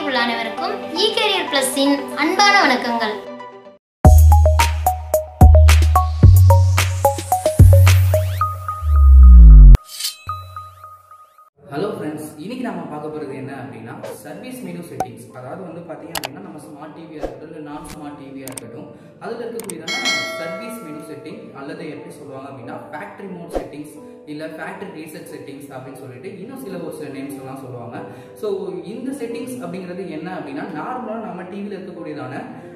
உள்ள அனைவருக்கும் இ கேரியர் பிளஸின் அன்பான வணக்கங்கள் ஹலோ ஃப்ரெண்ட்ஸ் இன்னைக்கு நம்ம பார்க்க போகிறது என்ன அப்படின்னா சர்வீஸ் மெனு செட்டிங்ஸ் அதாவது வந்து பார்த்தீங்க அப்படின்னா நம்ம ஸ்மார்ட் டிவியாக இருக்கட்டும் இல்லை நான் ஸ்மார்ட் டிவியாக இருக்கட்டும் அதில் இருக்கக்கூடியதான சர்வீஸ் மெனு செட்டிங் அல்லது எப்படி சொல்லுவாங்க அப்படின்னா ஃபேக்ட்ரி மோட் செட்டிங்ஸ் இல்லை ஃபேக்ட்ரி ரீசெட் செட்டிங்ஸ் அப்படின்னு சொல்லிட்டு இன்னும் சில ஒரு சில நேம்ஸ் எல்லாம் சொல்லுவாங்க ஸோ இந்த செட்டிங்ஸ் அப்படிங்கிறது என்ன அப்படின்னா நார்மலாக நம்ம டிவியில் இருக்கக்கூடியதான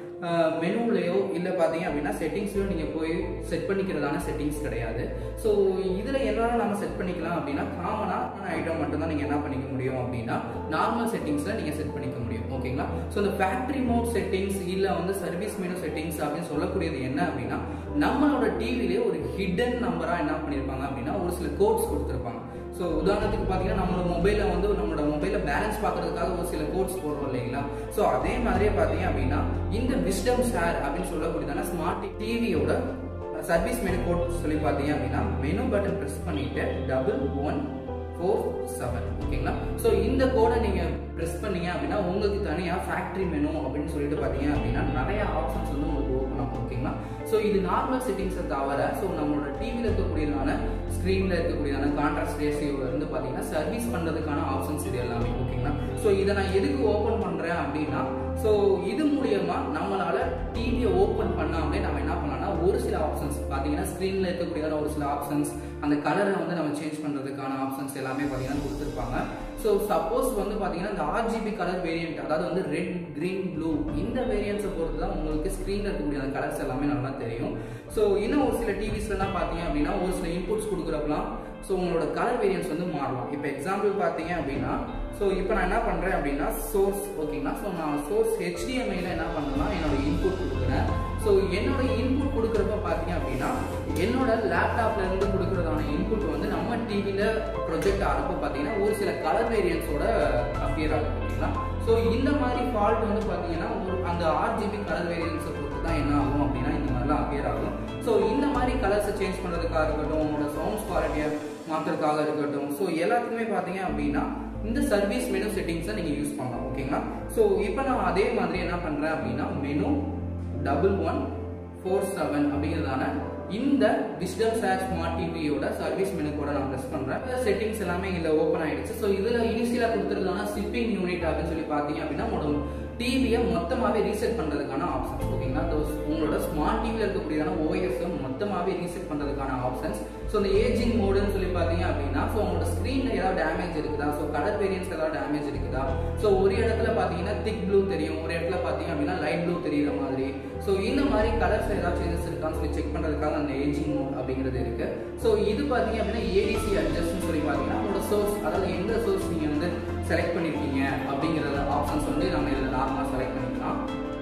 மெனுலையோ இல்லை பார்த்தீங்க அப்படின்னா செட்டிங்ஸ்லையோ நீங்கள் போய் செட் பண்ணிக்கிறதான செட்டிங்ஸ் கிடையாது ஸோ இதில் என்னென்ன நம்ம செட் பண்ணிக்கலாம் அப்படின்னா காமனான ஐட்டம் மட்டும்தான் நீங்கள் என்ன பண்ணிக்க முடியும் அப்படின்னா நார்மல் செட்டிங்ஸில் நீங்கள் செட் பண்ணிக்க முடியும் ஓகேங்களா ஸோ இந்த ஃபேக்ட்ரி மோட் செட்டிங்ஸ் இல்லை வந்து சர்வீஸ் மெனு செட்டிங்ஸ் அப்படின்னு சொல்லக்கூடியது என்ன அப்படின்னா நம்மளோட டிவிலே ஒரு ஹிடன் நம்பராக என்ன பண்ணியிருப்பாங்க அப்படின்னா ஒரு சில கோட்ஸ் கொடுத்துருப்பாங்க ஸோ உதாரணத்துக்கு பார்த்தீங்கன்னா நம்மளோட மொபைலில் வந்து நம்மளோட மொபைலில் பேலன்ஸ் பார்க்கறதுக்காக ஒரு சில கோட்ஸ் போடுறோம் இல்லைங்களா ஸோ அதே மாதிரியே பார்த்தீங்க அப்படின்னா இந்த விஸ்டம் ஷேர் அப்படின்னு சொல்லக்கூடியதான ஸ்மார்ட் டிவியோட சர்வீஸ் மெனு கோட் சொல்லி பார்த்தீங்க அப்படின்னா மெனு பட்டன் ப்ரெஸ் பண்ணிட்டு டபுள் ஒன் ஃபோர் செவன் ஓகேங்களா ஸோ இந்த கோடை நீங்கள் ப்ரெஸ் பண்ணீங்க அப்படின்னா உங்களுக்கு தனியாக ஃபேக்ட்ரி மெனு அப்படின்னு சொல்லிட்டு பார்த்தீங்க அப்படின்னா நிறைய ஆப்ஷன்ஸ் வந்து உங்களுக்கு ஓப்பன் ஆகும் ஓகேங்களா ஸோ இது நார்மல் செட்டிங்ஸை தவிர ஸோ நம்மளோட டிவியில் இருக்கக்கூடியதான ஸ்க்ரீனில் இருக்கக்கூடியதான கான்ட்ராஸ்ட் ரேஷியோவில் இருந்து பார்த்தீங்கன்னா சர்வீஸ் பண்ணுறதுக்கான ஆப்ஷன்ஸ் இது எல்லாமே ஓகேங்களா ஸோ இதை நான் எதுக்கு ஓப்பன் பண்ணுறேன் அப்படின்னா ஸோ இது மூலியமா நம்மளால டிவியை ஓப்பன் பண்ணாமலே நம்ம என்ன பண்ணலாம்னா ஒரு சில ஆப்ஷன்ஸ் பார்த்தீங்கன்னா ஸ்க்ரீனில் இருக்கக்கூடியதான ஒரு சில ஆப்ஷன்ஸ் அந்த கலரை வந்து நம்ம சேஞ்ச் பண்ணுறதுக்கான ஆப்ஷன்ஸ் எல்லாமே பார்த்தீங்கன்னா கொடுத்துருப்பாங்க ஸோ சப்போஸ் வந்து பார்த்தீங்கன்னா இந்த ஆர்ஜிபி கலர் வேரியன்ட் அதாவது வந்து ரெட் கிரீன் ப்ளூ இந்த வேரியன்ஸை பொறுத்து தான் உங்களுக்கு ஸ்க்ரீனில் இருக்கக்கூடிய அந்த கலர்ஸ் எல்லாமே நல்லா தெரியும் ஸோ இன்னும் ஒரு சில டிவிஸ்லாம் பார்த்தீங்க அப்படின்னா ஒரு சில இன்புட்ஸ் கொடுக்குறப்பலாம் ஸோ உங்களோட கலர் வேரியன்ஸ் வந்து மாறலாம் இப்போ எக்ஸாம்பிள் பார்த்தீங்க அப்படின்னா ஸோ இப்போ நான் என்ன பண்ணுறேன் அப்படின்னா சோர்ஸ் ஓகேங்களா ஸோ நான் சோர்ஸ் ஹெச்டிஎம்ஐல என்ன பண்ணேன்னா என்னோட இன்புட் கொடுக்குறேன் ஸோ என்னோட இன்புட் கொடுக்குறப்ப பார்த்தீங்க அப்படின்னா என்னோட லேப்டாப்ல இருந்து கொடுக்குறதான இன்புட் வந்து நம்ம டிவியில் ப்ரொஜெக்ட் ஆகிறப்ப பார்த்தீங்கன்னா ஒரு சில கலர் வேரியன்ஸோட அப்பியர் ஆகும் ஓகேங்களா ஸோ இந்த மாதிரி ஃபால்ட் வந்து பார்த்தீங்கன்னா ஒரு அந்த ஆர்ஜிபி கலர் வேரியன்ஸை பொறுத்து தான் என்ன ஆகும் அப்படின்னா இந்த மாதிரிலாம் அப்பியர் ஆகும் ஸோ இந்த மாதிரி கலர்ஸை சேஞ்ச் பண்ணுறதுக்காக இருக்கட்டும் உங்களோட சவுண்ட்ஸ் குவாலிட்டியை மாற்றுறதுக்காக இருக்கட்டும் ஸோ எல்லாத்துக்குமே பார்த்தீங்க அப்படின்னா இந்த சர்வீஸ் மெனு செட்டிங்ஸை நீங்கள் யூஸ் பண்ணலாம் ஓகேங்களா ஸோ இப்போ நான் அதே மாதிரி என்ன பண்ணுறேன் அப்படின்னா menu double one four seven அப்படிங்கிறதான இந்த விஸ்டம் சேர் ஸ்மார்ட் டிவியோட சர்வீஸ் மெனு கூட நான் ப்ரெஸ் பண்ணுறேன் செட்டிங்ஸ் எல்லாமே இதில் ஓப்பன் ஆயிடுச்சு ஸோ இதில் இனிஷியலாக கொடுத்துருக்கான சிப்பிங் யூனிட் அப்படின்னு சொல்லி பார்த்தீங்க அப்படின்னா உங்களோட டிவியை மொத்தமாகவே ரீசெட் பண்ணுறதுக்கான ஆப்ஷன்ஸ் ஓகேங்களா உங்களோட ஸ்மார்ட் டிவியில் இருக்கக்கூடியதான ஓஎஸ் மொத்தமாகவே ரீசெட் பண்ணுறதுக்கான ஆப்ஷன்ஸ் ஸோ இந்த ஏஜிங் மோடுன்னு சொல்லி பார்த்தீங்க அப்படின்னா ஸோ உங்களோட ஸ்க்ரீனில் ஏதாவது டேமேஜ் இருக்குதா ஸோ கலர் வேரியன்ஸ் ஏதாவது டேமேஜ் இருக்குதா ஸோ ஒரு இடத்துல பார்த்தீங்கன்னா திக் ப்ளூ தெரியும் ஒரு இடத்துல பார்த்தீங்க அப்படின்னா லைட் ப்ளூ தெரியுற மாதிரி ஸோ இந்த மாதிரி கலர்ஸ் ஏதாவது சேஞ்சஸ் இருக்கான்னு சொல்லி செக் பண்ணுறதுக்காக அந்த ஏஜிங் மோட் அப்படிங்கிறது இருக்கு ஸோ இது பார்த்தீங்க அப்படின்னா ஏடிசி அட்ஜஸ்ட்னு சொல்லி பார்த்தீங்கன்னா உங்களோட சோர்ஸ் அதாவது எந்த சோர்ஸ் நீங்கள் வந்து செலக்ட் பண்ணியிருக்கீங்க அப்படிங்கிறத ஆப்ஷன்ஸ் வந்து நம்ம இதில் நார்மலாக செலக்ட் பண்ணிக்கலாம்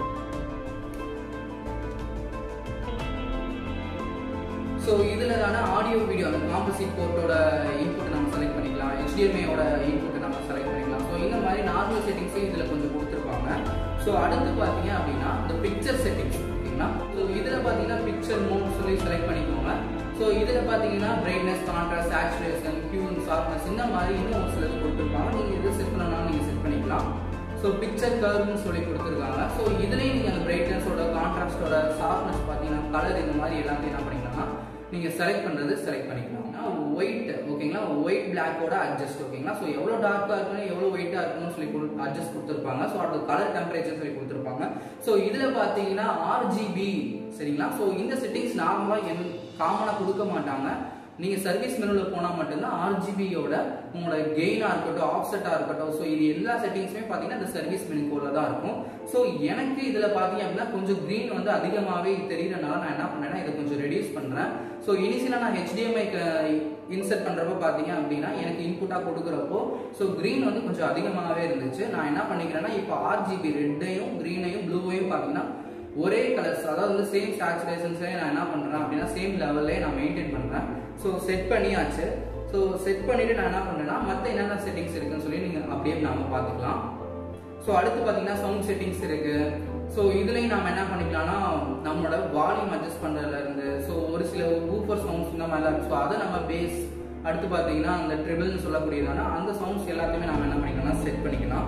ஸோ இதில் தானே ஆடியோ வீடியோ அந்த காம்பசிட் போர்ட்டோட இன்புட் நம்ம செலக்ட் பண்ணிக்கலாம் ஹெச்டிஎம்ஐயோட இன்புட் நம்ம செலக்ட் பண்ணிக்கலாம் ஸோ இந்த மாதிரி நார்மல் செட்டிங்ஸையும் இதில் கொஞ்சம் கொடுத்துருப்பாங்க ஸோ அடுத்து பார்த்தீங்க அப்படின்னா இந்த பிக்சர் செட்டிங்ஸ் ஓகேங்களா ஸோ இதில் பார்த்தீங்கன்னா பிக்சர் மோட் சொல்லி செலக்ட் பண்ணிக்கோங்க ஸோ இதில் பார்த்தீங்கன்னா பிரைட்னஸ் கான்ட்ராஸ்ட் சேச்சுரேஷன் கியூன் ஷார்ப்னஸ் இந்த மாதிரி இன்னும் ஒரு சிலது கொடுத்துருப்பாங்க நீங்கள் எது செட் பண்ணனாலும் நீங்கள் செட் பண்ணிக்கலாம் ஸோ பிக்சர் கர்வ்னு சொல்லி கொடுத்துருக்காங்க ஸோ இதுலேயும் நீங்கள் அந்த பிரைட்னஸோட கான்ட்ராஸ்டோட ஷார்ப்னஸ் பார்த்தீங்கன்னா கலர் இந்த மாதிரி எல்லாத்தையும் என்ன பண்ணிக்கலாம்னா நீங்கள் செலக்ட் பண்ணுறது செலக்ட் பண்ணிக்கலாம் ஒயிட் ஓகேங்களா ஒயிட் பிளாக்கோட அட்ஜஸ்ட் ஓகேங்களா ஸோ எவ்வளோ டார்க்காக இருக்கணும் எவ்வளோ ஒயிட்டாக இருக்கணும்னு சொல்லி அட்ஜஸ்ட் கொடுத்துருப்பாங்க ஸோ அது கலர் டெம்பரேச்சர் சொல்லி கொடுத்துருப்பாங்க ஸோ இதில் பார்த்தீங்கன்னா ஆர்ஜிபி சரிங்களா ஸோ இந்த செட்டிங்ஸ் நார்மலாக என் காமனாக கொடுக்க மாட்டாங்க நீங்கள் சர்வீஸ் மெனுவில் போனால் மட்டும்தான் ஆர்ஜிபியோட உங்களோட கெயினாக இருக்கட்டும் ஆஃப்செட்டாக இருக்கட்டும் ஸோ இது எல்லா செட்டிங்ஸுமே பார்த்தீங்கன்னா இந்த சர்வீஸ் மெனு கோடில் தான் இருக்கும் ஸோ எனக்கு இதில் பார்த்தீங்க அப்படின்னா கொஞ்சம் க்ரீன் வந்து அதிகமாகவே தெரியறதுனால நான் என்ன பண்ணேன்னா இதை கொஞ்சம் ரெடியூஸ் பண்ணுறேன் ஸோ இனிஷியலாக நான் ஹெச்டிஎம்ஐக்கு இன்சர்ட் பண்ணுறப்போ பார்த்தீங்க அப்படின்னா எனக்கு இன்புட்டாக கொடுக்குறப்போ ஸோ க்ரீன் வந்து கொஞ்சம் அதிகமாகவே இருந்துச்சு நான் என்ன பண்ணிக்கிறேன்னா இப்போ ஆர்ஜிபி ரெட்டையும் க்ரீனையும் ப்ளூவையும் பார்த்தீங்கன்னா ஒரே கலர்ஸ் அதாவது வந்து சேம் சேச்சுரேஷன்ஸ்லேயே நான் என்ன பண்ணுறேன் அப்படின்னா சேம் லெவல்லே நான் மெயின்டைன் பண்ணுறேன் ஸோ செட் பண்ணியாச்சு ஸோ செட் பண்ணிவிட்டு நான் என்ன பண்ணுறேன்னா மற்ற என்னென்ன செட்டிங்ஸ் இருக்குன்னு சொல்லி நீங்கள் அப்படியே நாம பார்த்துக்கலாம் ஸோ அடுத்து பார்த்தீங்கன்னா சவுண்ட் செட்டிங்ஸ் இருக்குது ஸோ இதுலேயும் நம்ம என்ன பண்ணிக்கலாம்னா நம்மளோட வால்யூம் அட்ஜஸ்ட் பண்ணுறதுல இருந்து ஸோ ஒரு சில ஊஃபர் சவுண்ட்ஸ் இந்த மாதிரிலாம் இருக்கு ஸோ அதை நம்ம பேஸ் அடுத்து பார்த்தீங்கன்னா அந்த ட்ரிபிள்னு சொல்லக்கூடியதான அந்த சவுண்ட்ஸ் எல்லாத்தையுமே நம்ம என்ன பண்ணிக்கலாம்னா செட் பண்ணிக்கலாம்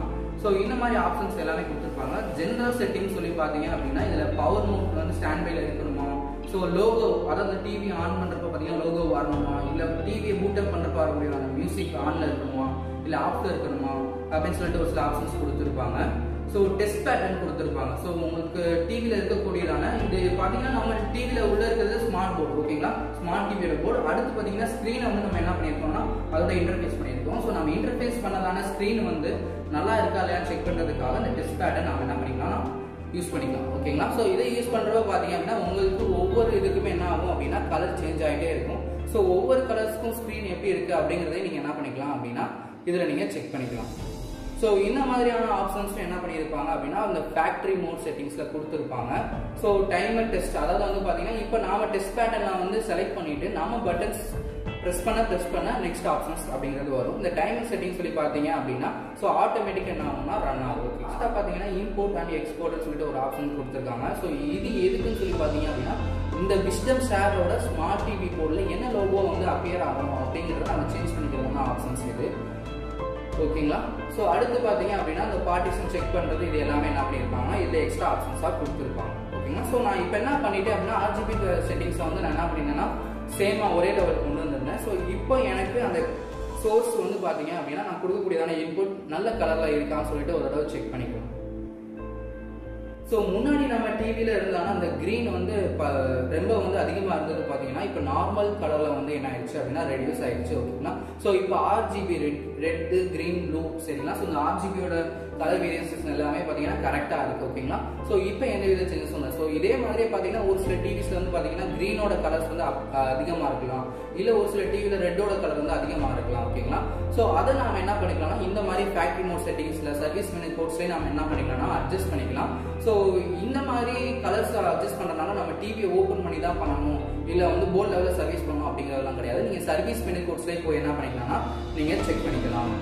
ஸோ இந்த மாதிரி ஆப்ஷன்ஸ் எல்லாமே கொடுத்துருப்பாங்க ஜென்ரல் செட்டிங் சொல்லி பார்த்தீங்க அப்படின்னா இதில் பவர் மோட் வந்து ஸ்டாண்ட் பைல இருக்கணுமா ஸோ லோகோ அதாவது டிவி ஆன் பண்ணுறப்ப பார்த்தீங்கன்னா லோகோ வரணுமா இல்லை டிவியை பூட்டப் பண்ணுறப்ப வரக்கூடிய மியூசிக் ஆனில் இருக்கணுமா இல்லை ஆஃப்ல இருக்கணுமா அப்படின்னு சொல்லிட்டு ஒரு சில ஆப்ஷன்ஸ் கொடுத்துருப்பாங்க ஸோ டெஸ்ட் பேட்டர்ன் கொடுத்துருப்பாங்க ஸோ உங்களுக்கு டிவியில் இருக்கக்கூடியதான இது பார்த்தீங்கன்னா நம்ம டிவியில் உள்ள இருக்கிறது ஸ்மார்ட் போர்டு ஓகேங்களா ஸ்மார்ட் டிவியோட போர்டு அடுத்து பார்த்தீங்கன்னா ஸ்க்ரீனை வந்து நம்ம என்ன பண்ணியிருக்கோம்னா அதோட இன்டர்ஃபேஸ் பண்ணியிருக்கோம் ஸோ நம்ம இன்டர்ஃபேஸ் பண்ணதான ஸ்க்ரீன் வந்து நல்லா இருக்கா இல்லையான்னு செக் பண்ணுறதுக்காக இந்த டெஸ்ட் பேட்டர்ன் நம்ம என்ன பண்ணிக்கலாம் யூஸ் பண்ணிக்கலாம் ஓகேங்களா ஸோ இதை யூஸ் பண்ணுறப்ப பார்த்தீங்க அப்படின்னா உங்களுக்கு ஒவ்வொரு இதுக்குமே என்ன ஆகும் அப்படின்னா கலர் சேஞ்ச் ஆகிட்டே இருக்கும் ஸோ ஒவ்வொரு கலர்ஸ்க்கும் ஸ்க்ரீன் எப்படி இருக்குது அப்படிங்கிறதையும் நீங்கள் என்ன பண்ணிக்கலாம் அப்படின்னா இதில் நீங்கள் செக் பண்ணிக்கலாம் ஸோ இந்த மாதிரியான ஆப்ஷன்ஸ் என்ன பண்ணியிருப்பாங்க அப்படின்னா அந்த ஃபேக்ட்ரி மோட் செட்டிங்ஸில் கொடுத்துருப்பாங்க ஸோ டைமர் டெஸ்ட் அதாவது வந்து பார்த்தீங்கன்னா இப்போ நாம டெஸ்ட் பேட்டர்னை வந்து செலக்ட் பண்ணிட்டு நம்ம பட்டன்ஸ் ப்ரெஸ் பண்ண ப்ரெஸ் பண்ண நெக்ஸ்ட் ஆப்ஷன்ஸ் அப்படிங்கிறது வரும் இந்த டைமர் செட்டிங் சொல்லி பார்த்தீங்க அப்படின்னா ஸோ ஆட்டோமேட்டிக் என்ன ஆகும்னா ரன் ஆகும் லாஸ்ட்டாக பார்த்தீங்கன்னா இம்போர்ட் அண்ட் எக்ஸ்போர்ட்னு சொல்லிட்டு ஒரு ஆப்ஷன் கொடுத்துருக்காங்க ஸோ இது எதுக்குன்னு சொல்லி பார்த்தீங்க அப்படின்னா இந்த விஸ்டம் ஷேரோட ஸ்மார்ட் டிவி போர்டில் என்ன லோகோ வந்து அப்பியர் ஆகணும் அப்படிங்கிறத நம்ம சேஞ்ச் பண்ணிக்கிறதுனா ஆப்ஷன்ஸ் இது ஓகேங்களா ஸோ அடுத்து பார்த்தீங்க அப்படின்னா அந்த பார்ட்டிஷன் செக் பண்ணுறது இது எல்லாமே என்ன பண்ணியிருப்பாங்க இதில் எக்ஸ்ட்ரா ஆப்ஷன்ஸாக கொடுத்துருப்பாங்க ஓகேங்களா ஸோ நான் இப்போ என்ன பண்ணிட்டேன் அப்படின்னா ஆர்ஜிபி செட்டிங்ஸை வந்து நான் என்ன பண்ணியிருந்தேன்னா சேமாக ஒரே லெவல் கொண்டு வந்திருந்தேன் ஸோ இப்போ எனக்கு அந்த சோர்ஸ் வந்து பார்த்தீங்க அப்படின்னா நான் கொடுக்கக்கூடியதான இன்புட் நல்ல கலரில் இருக்கான்னு சொல்லிட்டு ஒரு தடவை செக் பண்ணிக்கலாம் ஸோ முன்னாடி நம்ம டிவியில் இருந்தாலும் அந்த க்ரீன் வந்து இப்போ ரொம்ப வந்து அதிகமாக இருந்தது பார்த்தீங்கன்னா இப்போ நார்மல் கலரில் வந்து என்ன ஆயிடுச்சு அப்படின்னா ரெடியூஸ் ஆயிடுச்சு ஓகேங்களா ஸோ இப்போ RGB red red green blue சரிங்களா ஸோ இந்த ஆர்ஜிபியோட கலர் வேரியன்சஸ் எல்லாமே பார்த்தீங்கன்னா கரெக்டாக இருக்குது ஓகேங்களா ஸோ இப்போ எந்த வித சேஞ்சஸ் இல்லை ஸோ இதே மாதிரியே பார்த்தீங்கன்னா ஒரு சில டிவிஸில் வந்து பார்த்தீங்கன்னா க்ரீனோட கலர்ஸ் வந்து அதிகமாக இருக்கலாம் இல்லை ஒரு சில டிவியில் ரெட்டோட கலர் வந்து அதிகமாக இருக்கலாம் ஓகேங்களா ஸோ அதை நாம என்ன பண்ணிக்கலாம்னா இந்த மாதிரி ஃபேக்ட்ரி மோட் செட்டிங்ஸில் சர்வீஸ் மெனு கோட்ஸ்லேயே நம்ம என்ன பண்ணிக்கலாம்னா அட்ஜஸ்ட் பண்ணிக்கலாம் ஸோ இந்த மாதிரி கலர்ஸ் அட்ஜஸ்ட் பண்ணுறதுனால நம்ம டிவியை ஓப்பன் பண்ணி தான் பண்ணணும் இல்லை வந்து போர்ட் லெவலில் சர்வீஸ் பண்ணணும் அப்படிங்கிறதெல்லாம் கிடையாது நீங்கள் சர்வீஸ் மெனு கோட்ஸ்லேயே போய் என்ன பண்ணிக்கலாம்னா நீங்கள் செக் பண்ணிக்கலாம்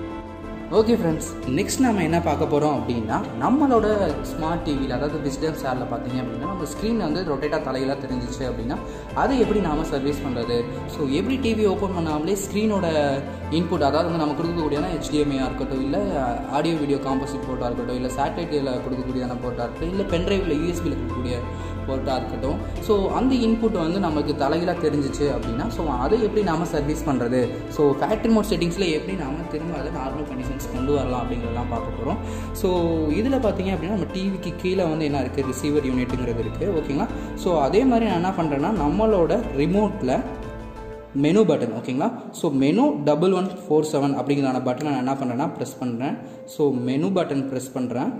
ஓகே ஃப்ரெண்ட்ஸ் நெக்ஸ்ட் நம்ம என்ன பார்க்க போகிறோம் அப்படின்னா நம்மளோட ஸ்மார்ட் டிவியில் அதாவது விஸ்டம் ஷேரில் பார்த்தீங்க அப்படின்னா நம்ம ஸ்க்ரீன் வந்து ரொட்டேட்டாக தலையில தெரிஞ்சிச்சு அப்படின்னா அதை எப்படி நாம சர்வீஸ் பண்ணுறது ஸோ எப்படி டிவி ஓப்பன் பண்ணாமலே ஸ்க்ரீனோட இன்புட் அதாவது வந்து நம்ம கொடுக்கக்கூடியனா ஹெச்டிஎம்ஐயாக இருக்கட்டும் இல்லை ஆடியோ வீடியோ காம்போசிட் போர்ட்டாக இருக்கட்டும் இல்லை சேட்டலைட்டில் கொடுக்கக்கூடியதான போர்ட்டாக இருக்கட்டும் இல்லை பென்ட்ரைவில் யூஎஸ்பியில் இருக்கக்கூடிய போர்ட்டாக இருக்கட்டும் ஸோ அந்த இன்புட் வந்து நமக்கு தலையில தெரிஞ்சிச்சு அப்படின்னா ஸோ அதை எப்படி நாம சர்வீஸ் பண்ணுறது ஸோ ஃபேக்ட்ரி மோட் செட்டிங்ஸில் எப்படி நாம திரும்ப அதை நார்மல் கண்டிஷன்ஸ் கொண்டு வரலாம் அப்படிங்கிறதெல்லாம் பார்க்க போகிறோம் ஸோ இதில் பார்த்தீங்க அப்படின்னா நம்ம டிவிக்கு கீழே வந்து என்ன இருக்குது ரிசீவர் யூனிட்டுங்கிறது இருக்குது ஓகேங்களா ஸோ அதே மாதிரி நான் என்ன பண்ணுறேன்னா நம்மளோட ரிமோட்டில் மெனு பட்டன் ஓகேங்களா so menu double one four seven அப்படிங்கிறதான பட்டனை நான் என்ன பண்ணுறேன்னா ப்ரெஸ் பண்ணுறேன் ஸோ மெனு பட்டன் ப்ரெஸ் பண்ணுறேன்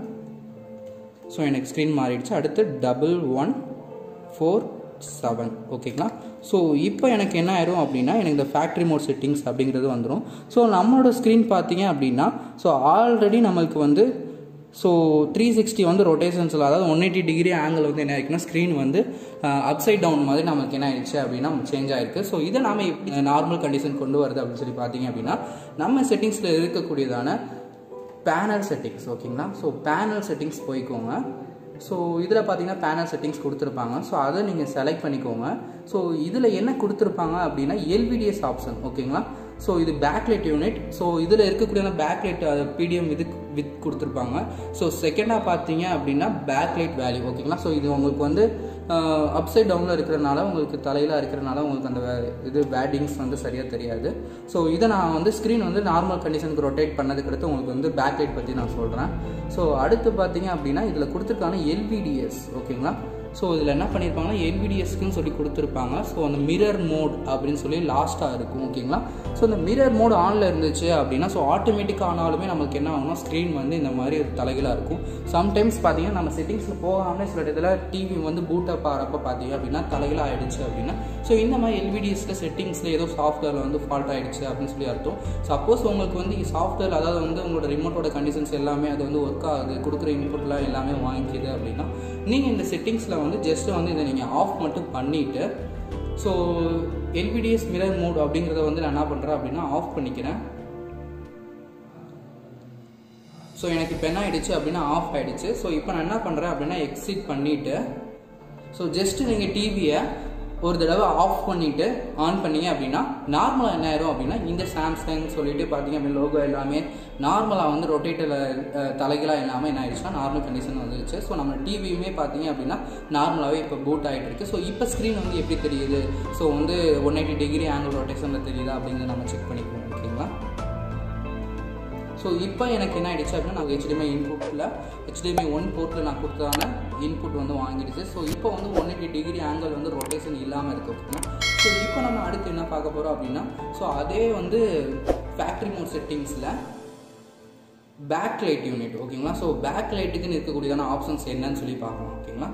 ஸோ எனக்கு ஸ்க்ரீன் மாறிடுச்சு அடுத்து டபுள் ஒன் ஃபோர் செவன் ஓகேங்களா ஸோ இப்போ எனக்கு என்ன ஆயிரும் அப்படின்னா எனக்கு இந்த ஃபேக்ட்ரி மோட் செட்டிங்ஸ் அப்படிங்கிறது வந்துடும் ஸோ நம்மளோட ஸ்க்ரீன் பார்த்தீங்க அப்படின்னா ஸோ ஆல்ரெடி நம்மளுக்கு வந்து ஸோ த்ரீ சிக்ஸ்டி வந்து ரொட்டேஷன்ஸில் அதாவது ஒன் எயிட்டி டிகிரி ஆங்கிள் வந்து என்ன ஆயிருக்குன்னா ஸ்க்ரீன் வந்து அப்சைட் டவுன் மாதிரி நமக்கு என்ன ஆயிடுச்சு அப்படின்னா சேஞ்ச் ஆயிருக்கு ஸோ இதை நாம எப்படி நார்மல் கண்டிஷன் கொண்டு வருது அப்படின்னு சொல்லி பார்த்தீங்க அப்படின்னா நம்ம செட்டிங்ஸில் இருக்கக்கூடியதான பேனல் செட்டிங்ஸ் ஓகேங்களா ஸோ பேனல் செட்டிங்ஸ் போய்க்கோங்க ஸோ இதில் பார்த்தீங்கன்னா பேனல் செட்டிங்ஸ் கொடுத்துருப்பாங்க ஸோ அதை நீங்கள் செலக்ட் பண்ணிக்கோங்க ஸோ இதில் என்ன கொடுத்துருப்பாங்க அப்படின்னா எல்விடிஎஸ் ஆப்ஷன் ஓகேங்களா ஸோ இது பேக்லைட் யூனிட் ஸோ இதில் இருக்கக்கூடிய பேக்லைட் பிடிஎம் இது வித் கொடுத்துருப்பாங்க ஸோ செகண்டாக பார்த்தீங்க அப்படின்னா பேக்லைட் வேல்யூ ஓகேங்களா ஸோ இது உங்களுக்கு வந்து அப்சைட் டவுனில் இருக்கிறனால உங்களுக்கு தலையில் இருக்கிறனால உங்களுக்கு அந்த இது பேட்டிங்ஸ் வந்து சரியாக தெரியாது ஸோ இதை நான் வந்து ஸ்க்ரீன் வந்து நார்மல் கண்டிஷனுக்கு ரொட்டேட் பண்ணதுக்கு அடுத்து உங்களுக்கு வந்து பேக்லைட் பற்றி நான் சொல்கிறேன் ஸோ அடுத்து பார்த்தீங்க அப்படின்னா இதில் கொடுத்துருக்கான எல்விடிஎஸ் ஓகேங்களா ஸோ இதில் என்ன பண்ணியிருப்பாங்கன்னா எல்விடிஎஸ்க்குன்னு சொல்லி கொடுத்துருப்பாங்க ஸோ அந்த மிரர் மோட் அப்படின்னு சொல்லி லாஸ்ட்டாக இருக்கும் ஓகேங்களா ஸோ இந்த மிரர் மோட் ஆனில் இருந்துச்சு அப்படின்னா ஸோ ஆட்டோமேட்டிக்காக ஆனாலுமே நமக்கு என்ன ஆகும்னா ஸ்க்ரீன் வந்து இந்த மாதிரி தலைகளாக இருக்கும் சம்டைம்ஸ் பார்த்தீங்கன்னா நம்ம செட்டிங்ஸில் போகாமலே சில இடத்துல டிவி வந்து பூட் அப் ஆகிறப்ப பார்த்தீங்க அப்படின்னா தலைகளாக ஆயிடுச்சு அப்படின்னா ஸோ இந்த மாதிரி எல்விடிஎஸ்ல செட்டிங்ஸில் ஏதோ சாஃப்ட்வேரில் வந்து ஃபால்ட் ஆயிடுச்சு அப்படின்னு சொல்லி அர்த்தம் சப்போஸ் உங்களுக்கு வந்து சாஃப்ட்வேர் அதாவது வந்து உங்களோட ரிமோட்டோட கண்டிஷன்ஸ் எல்லாமே அது வந்து ஒர்க் ஆகுது கொடுக்குற இன்புட்லாம் எல்லாமே வாங்கிக்குது அப்படின்னா நீங்கள் இந்த செட்டிங்ஸில் வந்து ஜஸ்ட் வந்து இதை நீங்கள் ஆஃப் மட்டும் பண்ணிவிட்டு ஸோ எல்விடிஎஸ் மிரர் மோட் அப்படிங்கிறத வந்து நான் என்ன பண்ணுறேன் அப்படின்னா ஆஃப் பண்ணிக்கிறேன் ஸோ எனக்கு இப்போ என்ன ஆயிடுச்சு அப்படின்னா ஆஃப் ஆயிடுச்சு ஸோ இப்போ நான் என்ன பண்ணுறேன் அப்படின்னா எக்ஸிட் பண்ணிவிட்டு ஸோ ஜஸ்ட் நீங்கள் டிவியை ஒரு தடவை ஆஃப் பண்ணிவிட்டு ஆன் பண்ணீங்க அப்படின்னா நார்மலாக என்ன ஆயிரும் அப்படின்னா இந்த சாம்சங் சொல்லிட்டு பார்த்தீங்க அப்படின்னா லோகோ எல்லாமே நார்மலாக வந்து ரொட்டேட்டில் தலைகளாக இல்லாமல் என்ன ஆயிடுச்சுன்னா நார்மல் கண்டிஷன் வந்துருச்சு ஸோ நம்ம டிவியுமே பார்த்தீங்க அப்படின்னா நார்மலாகவே இப்போ பூட் ஆகிட்டு இருக்கு ஸோ இப்போ ஸ்க்ரீன் வந்து எப்படி தெரியுது ஸோ வந்து ஒன் எயிட்டி டிகிரி ஆங்கிள் ரொட்டேஷனில் தெரியுதா அப்படிங்கிறத நம்ம செக் பண்ணிக்குவோம் ஓகேங்களா ஸோ இப்போ எனக்கு என்ன ஆயிடுச்சு அப்படின்னா நான் ஹெச்டிஎம்ஐ இன்புட்டில் ஹெச்டிஎம்ஐ ஒன் போர்ட்டில் நான் கொடுத்ததான இன்புட் வந்து வாங்கிடுச்சு ஸோ இப்போ வந்து ஒன் எயிட்டி டிகிரி ஆங்கிள் வந்து ரொட்டேஷன் இல்லாமல் இருக்கு ஓகேங்களா ஸோ இப்போ நம்ம அடுத்து என்ன பார்க்க போகிறோம் அப்படின்னா ஸோ அதே வந்து ஃபேக்ட்ரி மோட் செட்டிங்ஸில் பேக் லைட் யூனிட் ஓகேங்களா ஸோ பேக் லைட்டுக்குன்னு இருக்கக்கூடியதான ஆப்ஷன்ஸ் என்னன்னு சொல்லி பார்க்கலாம் ஓகேங்களா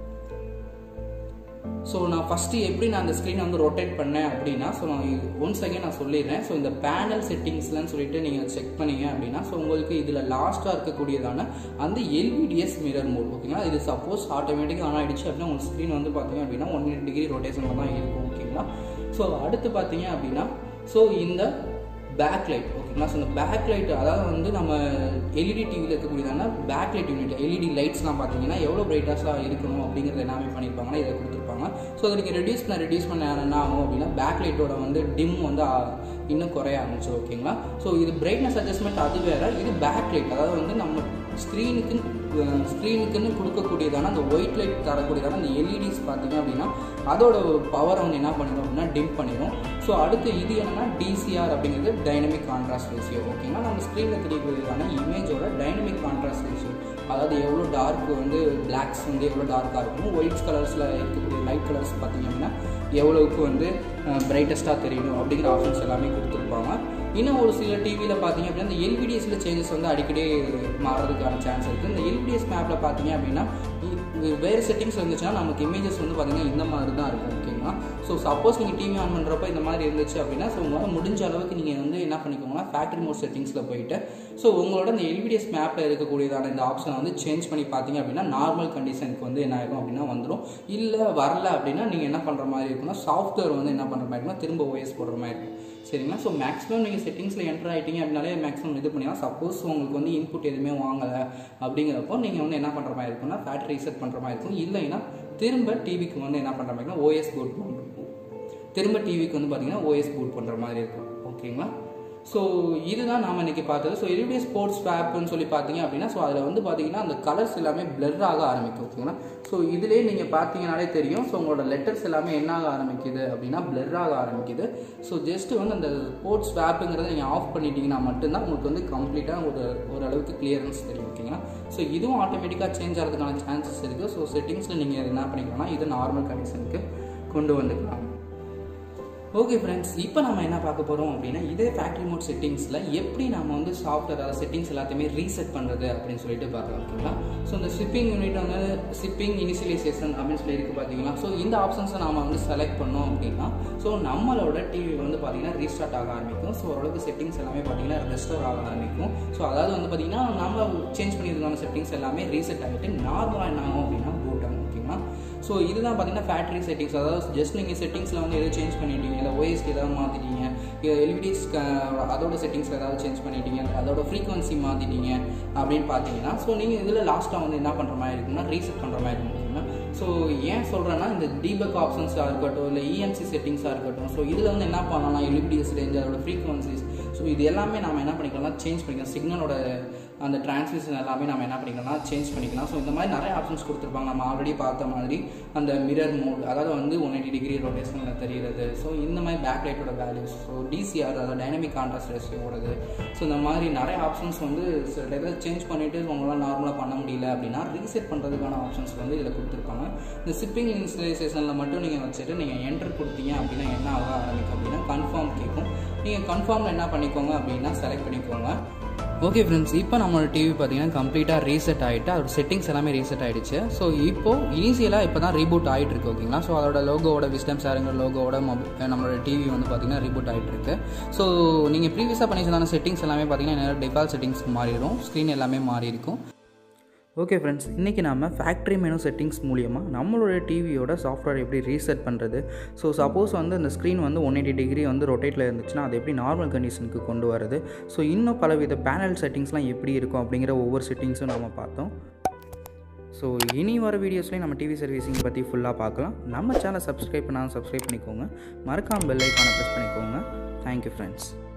ஸோ நான் ஃபஸ்ட்டு எப்படி நான் அந்த ஸ்க்ரீனை வந்து ரொட்டேட் பண்ணேன் அப்படின்னா ஸோ நான் ஒன் செகண்ட் நான் சொல்லிடுறேன் ஸோ இந்த பேனல் செட்டிங்ஸ்லன்னு சொல்லிட்டு நீங்கள் செக் பண்ணீங்க அப்படின்னா ஸோ உங்களுக்கு இதில் லாஸ்ட்டாக இருக்கக்கூடியதான அந்த எல்இடிஎஸ் மிரர் மோட் ஓகேங்களா இது சப்போஸ் ஆட்டோமேட்டிக்காக ஆன் ஆகிடுச்சு அப்படின்னா உங்கள் ஸ்க்ரீன் வந்து பார்த்தீங்க அப்படின்னா ஒன் டிகிரி ரொட்டேஷனில் தான் இருக்கும் ஓகேங்களா ஸோ அடுத்து பார்த்தீங்க அப்படின்னா ஸோ இந்த பேக் லைட் ஓகேங்களா ஸோ இந்த பேக் லைட் அதாவது வந்து நம்ம எல்இடி டிவியில் இருக்கக்கூடியதான பேக் லைட் யூனிட் எல்இடி லைட்ஸ்லாம் பார்த்தீங்கன்னா எவ்வளோ பிரைட்டாஸாக இருக்கணும் அப்படிங்கிறது எல்லாமே பண்ணியிருப்பாங்கன்னா இதை கொடுத்துருப்பாங்க ஸோ அதை நீங்கள் ரெடியூஸ் பண்ண ரெடியூஸ் பண்ண என்ன ஆகும் அப்படின்னா பேக் லைட்டோட வந்து டிம் வந்து ஆ, இன்னும் குறைய ஆரம்பிச்சு ஓகேங்களா ஸோ இது பிரைட்னஸ் அட்ஜஸ்ட்மெண்ட் அது வேற இது பேக் லைட் அதாவது வந்து நம்ம ஸ்க்ரீனுக்கு ஸ்க்ரீனுக்குன்னு கொடுக்கக்கூடியதான அந்த ஒயிட் லைட் தரக்கூடியதான அந்த எல்இடிஸ் பார்த்தீங்க அப்படின்னா அதோட பவரை வந்து என்ன பண்ணிடும் அப்படின்னா டிம் பண்ணிடும் ஸோ அடுத்து இது என்னன்னா டிசிஆர் அப்படிங்கிறது டைனமிக் கான்ட்ராஸ்ட் ரேஷியோ ஓகேங்களா நம்ம ஸ்க்ரீனில் தெரியக்கூடியதான இமேஜோட டைனமிக் கான்ட்ராஸ்ட் ரேஷியோ அதாவது எவ்வளோ டார்க் வந்து பிளாக்ஸ் வந்து எவ்வளோ டார்க்காக இருக்கும் ஒயிட் கலர்ஸில் இருக்கக்கூடிய லைட் கலர்ஸ் பார்த்தீங்க அப்படின்னா எவ்வளவுக்கு வந்து பிரைட்டஸ்ட்டாக தெரியணும் அப்படிங்கிற ஆப்ஷன்ஸ் எல்லாமே கொடுத்துருப்பாங்க இன்னும் ஒரு சில டிவியில் பார்த்தீங்க அப்படின்னா இந்த எல்பிடிஎஸில் சேஞ்சஸ் வந்து அடிக்கடி மாறதுக்கான சான்ஸ் இருக்குது இந்த எல்பிடிஎஸ் மேப்பில் பார்த்தீங்க அப்படின்னா இ- வேறு செட்டிங்ஸ் இருந்துச்சுன்னா நமக்கு இமேஜஸ் வந்து பார்த்தீங்கன்னா இந்த மாதிரி தான் இருக்கும் ஓகேங்களா ஸோ சப்போஸ் நீங்கள் டிவி ஆன் பண்ணுறப்ப இந்த மாதிரி இருந்துச்சு அப்படின்னா ஸோ உங்களால் முடிஞ்ச அளவுக்கு நீங்கள் வந்து என்ன பண்ணிக்கோங்கன்னா ஃபேக்ட்ரி மோட் செட்டிங்ஸில் போயிட்டு ஸோ உங்களோட இந்த எல்பிடிஎஸ் மேப்பில் இருக்கக்கூடியதான இந்த ஆப்ஷனை வந்து சேஞ்ச் பண்ணி பார்த்தீங்க அப்படின்னா நார்மல் கண்டிஷனுக்கு வந்து என்ன ஆகும் அப்படின்னா வந்துடும் இல்லை வரல அப்படின்னா நீங்கள் என்ன பண்ணுற மாதிரி இருக்குன்னா சாஃப்ட்வேர் வந்து என்ன பண்ணுற மாதிரி இருக்குன்னா திரும்ப ஓஎஸ் போடுற மாதிரி இருக்கும் சரிங்களா ஸோ மேக்ஸிமம் நீங்கள் செட்டிங்ஸில் என்டர் ஆகிட்டீங்க அப்படின்னாலே மேக்ஸிமம் இது பண்ணிடலாம் சப்போஸ் உங்களுக்கு வந்து இன்புட் எதுவுமே வாங்கலை அப்படிங்கிறப்போ நீங்கள் வந்து என்ன பண்ணுற மாதிரி இருக்கும்னா ஃபேக்ட்ரி ரீசெட் பண்ணுற மாதிரி இருக்கும் இல்லைன்னா திரும்ப டிவிக்கு வந்து என்ன பண்ணுற மாதிரி இருக்குன்னா ஓஎஸ் போட் பண்ணுறோம் திரும்ப டிவிக்கு வந்து பார்த்தீங்கன்னா ஓஎஸ் பூட் பண்ணுற மாதிரி இருக்கும் ஓகேங்களா ஸோ இதுதான் நாம இன்னைக்கு பார்த்தது ஸோ எல்இடி ஸ்போர்ட்ஸ் ஆப்னு சொல்லி பார்த்தீங்க அப்படின்னா ஸோ அதில் வந்து பார்த்தீங்கன்னா அந்த கலர்ஸ் எல்லாமே blur ஆக ஆரம்பிக்கும் ஓகேங்களா ஸோ இதுலேயே நீங்கள் பார்த்தீங்கனாலே தெரியும் ஸோ உங்களோட லெட்டர்ஸ் எல்லாமே என்ன ஆக ஆரம்பிக்குது அப்படின்னா blur ஆக ஆரம்பிக்குது ஸோ ஜஸ்ட் வந்து அந்த ஸ்போர்ட்ஸ் ஆப்புங்கிறத நீங்கள் ஆஃப் பண்ணிட்டீங்கன்னா மட்டும்தான் உங்களுக்கு வந்து கம்ப்ளீட்டாக ஒரு ஓரளவுக்கு கிளியரன்ஸ் தெரியும் ஓகேங்களா ஸோ இதுவும் ஆட்டோமேட்டிக்காக சேஞ்ச் ஆகிறதுக்கான சான்சஸ் இருக்குது ஸோ செட்டிங்ஸில் நீங்கள் என்ன பண்ணிக்கலாம்னா இது நார்மல் கண்டிஷனுக்கு கொண்டு வந்துக்கலாம் ஓகே ஃப்ரெண்ட்ஸ் இப்போ நம்ம என்ன பார்க்க போகிறோம் அப்படின்னா இதே ஃபேக்ட்ரி மோட் செட்டிங்ஸில் எப்படி நம்ம வந்து சாஃப்ட்வேர் அதாவது செட்டிங்ஸ் எல்லாத்தையுமே ரீசெட் பண்ணுறது அப்படின்னு சொல்லிட்டு பார்க்கலாம் ஓகேங்களா ஸோ இந்த ஷிப்பிங் யூனிட் வந்து ஷிப்பிங் இனிஷியலைசேஷன் அப்படின்னு சொல்லி இருக்கு பார்த்தீங்களா ஸோ இந்த ஆப்ஷன்ஸை நாம வந்து செலக்ட் பண்ணோம் அப்படின்னா ஸோ நம்மளோட டிவி வந்து பார்த்தீங்கன்னா ரீஸ்டார்ட் ஆக ஆரம்பிக்கும் ஸோ ஓரளவுக்கு செட்டிங்ஸ் எல்லாமே பார்த்தீங்கன்னா ரெஸ்டோர் ஆக ஆரம்பிக்கும் ஸோ அதாவது வந்து பார்த்தீங்கன்னா நம்ம சேஞ்ச் பண்ணியிருந்தான செட்டிங்ஸ் எல்லாமே ரீசெட் ஆகிட்டு நார்மலாக என்ன ஆகும் அப்படின்னா போட் ஆகும் ஓகேங்களா ஸோ இதுதான் பார்த்தீங்கன்னா ஃபேக்ட்ரி செட்டிங்ஸ் அதாவது ஜஸ்ட் நீங்கள் செட்டிங்ஸில் வந்து எதுவும் சேஞ்ச் பண்ணிட்டீங்க இல்லை ஓஎஸ்டி ஏதாவது மாற்றிட்டீங்க எல்இடிஸ் அதோட செட்டிங்ஸ் ஏதாவது சேஞ்ச் பண்ணிட்டீங்க அதோட ஃப்ரீக்வன்சி மாற்றிட்டீங்க அப்படின்னு பார்த்தீங்கன்னா ஸோ நீங்கள் இதில் லாஸ்ட்டாக வந்து என்ன பண்ணுற மாதிரி இருக்குன்னா ரீசெட் பண்ணுற மாதிரி இருக்கும் ஓகேங்களா ஸோ ஏன் சொல்கிறேன்னா இந்த டீபக் ஆப்ஷன்ஸாக இருக்கட்டும் இல்லை இஎம்சி செட்டிங்ஸாக இருக்கட்டும் ஸோ இதில் வந்து என்ன பண்ணலாம் எல்இடிஎஸ் ரேஞ்ச் அதோட ஃப்ரீக்வன்சிஸ் ஸோ இது எல்லாமே நம்ம என்ன பண்ணிக்கலாம் சேஞ்ச் பண்ணிக்கலாம் சிக்னலோட அந்த டிரான்ஸ்மிஷன் எல்லாமே நம்ம என்ன பண்ணிக்கலாம் சேஞ்ச் பண்ணிக்கலாம் ஸோ இந்த மாதிரி நிறைய ஆப்ஷன்ஸ் கொடுத்துருப்பாங்க நம்ம ஆல்ரெடி பார்த்த மாதிரி அந்த மிரர் மோட் அதாவது வந்து ஒன் எயிட்டி டிகிரி ரொட்டேஷனில் தெரியுறது ஸோ இந்த மாதிரி பேக் லைட்டோட வேல்யூஸ் ஸோ டிசிஆர் அதாவது டைனமிக் கான்ட்ராஸ்ட் ரேஷியோடது ஸோ இந்த மாதிரி நிறைய ஆப்ஷன்ஸ் வந்து சில டைத்தில் சேஞ்ச் பண்ணிவிட்டு உங்களால் நார்மலாக பண்ண முடியல அப்படின்னா ரீசெட் பண்ணுறதுக்கான ஆப்ஷன்ஸ் வந்து இதில் கொடுத்துருப்பாங்க இந்த ஷிப்பிங் இன்ஸ்டலைசேஷனில் மட்டும் நீங்கள் வச்சுட்டு நீங்கள் என்டர் கொடுத்தீங்க அப்படின்னா என்ன ஆக ஆரம்பிக்கும் அப்படின்னா கன்ஃபார்ம் கேட்கும் நீங்கள் கன்ஃபார்மில் என்ன பண்ணிக்கோங்க அப்படின்னா செலக்ட் பண்ணிக்கோங்க ஓகே ஃப்ரெண்ட்ஸ் இப்போ நம்மளோட டிவி பார்த்தீங்கன்னா கம்ப்ளீட்டாக ரீசெட் ஆகிட்டு அதோட செட்டிங்ஸ் எல்லாமே ரீசெட் ஆகிடுச்சு ஸோ இப்போ இனிஷியலாக இப்போ தான் ரீபூட் ஆகிட்டு இருக்கு ஓகேங்களா ஸோ அதோட லோகோவோட விஸ்டம் சாருங்கிற லோகோவோட மொபைல் நம்மளோட டிவி வந்து பார்த்தீங்கன்னா ரீபூட் ஆகிட்டு இருக்கு ஸோ நீங்கள் ப்ரீவியஸாக பண்ணியிருந்தான செட்டிங்ஸ் எல்லாமே பார்த்தீங்கன்னா டிஃபால்ட் செட்டிங்ஸ் மாறிடும் ஸ்க்ரீன் எல்லாமே மாறி இருக்கும் ஓகே ஃப்ரெண்ட்ஸ் இன்றைக்கி நம்ம ஃபேக்ட்ரி மெனு செட்டிங்ஸ் மூலியமாக நம்மளோட டிவியோட சாஃப்ட்வேர் எப்படி ரீசெட் பண்ணுறது ஸோ சப்போஸ் வந்து அந்த ஸ்க்ரீன் வந்து ஒன் எயிட்டி டிகிரி வந்து ரொட்டேட்டில் இருந்துச்சுன்னா அது எப்படி நார்மல் கண்டிஷனுக்கு கொண்டு வரது ஸோ இன்னும் பலவித பேனல் செட்டிங்ஸ்லாம் எப்படி இருக்கும் அப்படிங்கிற ஒவ்வொரு செட்டிங்ஸும் நம்ம பார்த்தோம் ஸோ இனி வர வீடியோஸ்லேயும் நம்ம டிவி சர்வீசிங் பற்றி ஃபுல்லாக பார்க்கலாம் நம்ம சேனல் சப்ஸ்கிரைப் பண்ணாலும் சப்ஸ்கிரைப் பண்ணிக்கோங்க மறக்காம பெல் ஐக்கானை ப்ரெஸ் பண்ணிக்கோங்க தேங்க்யூ ஃப்ரெண்ட்ஸ்